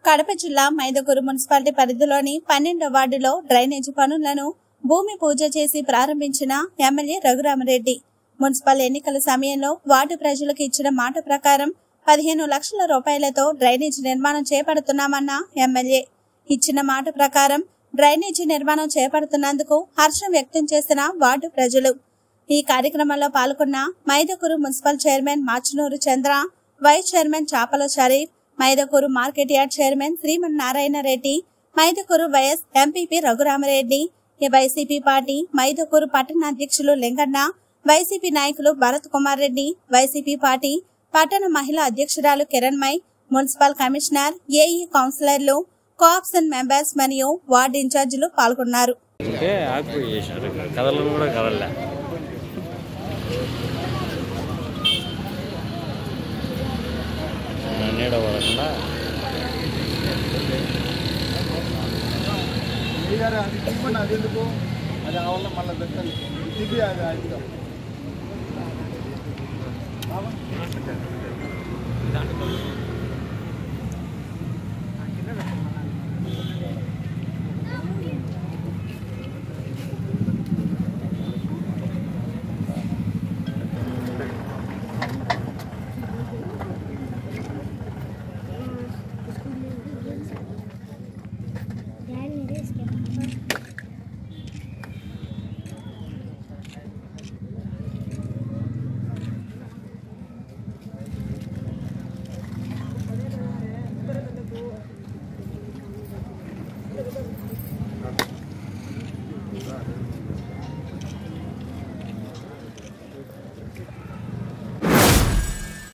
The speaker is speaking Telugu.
కడప జిల్లా మైదకూరు మున్సిపాలిటీ పరిధిలోని పన్నెండో వార్డులో డ్రైనేజీ పనులను భూమి పూజ చేసి ప్రారంభించిన ఎమ్మెల్యే రఘురామరెడ్డి మున్సిపల్ ఎన్నికల సమయంలో వార్డు ప్రజలకు ఇచ్చిన మాట ప్రకారం పదిహేను లక్షల రూపాయలతో డ్రైనేజీ నిర్మాణం చేపడుతున్నామన్న ఎమ్మెల్యే ఇచ్చిన మాట ప్రకారం డ్రైనేజీ నిర్మాణం చేపడుతున్నందుకు హర్షం వ్యక్తం చేసిన వార్డు ప్రజలు ఈ కార్యక్రమంలో పాల్గొన్న Mydukur municipal chairman Machunuru Chandra vice chairman Chapala Sharif Mydukur market yard chairman Sriman Narayana Reddy Mydukur vice MPP Raghuramareddy ఈ వైసీపీ పార్టీ మైదకూరు పట్టణ అధ్యక్షులు లింగన్న వైసీపీ నాయకులు భరత్ కుమార్ రెడ్డి వైసీపీ పార్టీ పట్టణ మహిళా అధ్యక్షురాలు కిరణ్మయ్ మున్సిపల్ కమిషనర్ ఏఈ కౌన్సిలర్లు కోఆప్షన్ మెంబర్స్ మరియు వార్డు ఇన్ఛార్జీలు పాల్గొన్నారు అంటే ఆకుపోయి చేశారు కదలను కూడా కదలలే నీడ పడకుండా గారు అది ఇవ్వండి అది ఎందుకు అది కావాల మళ్ళీ పెట్టాలి ఇది అది అడుగుతాం దాంట్లో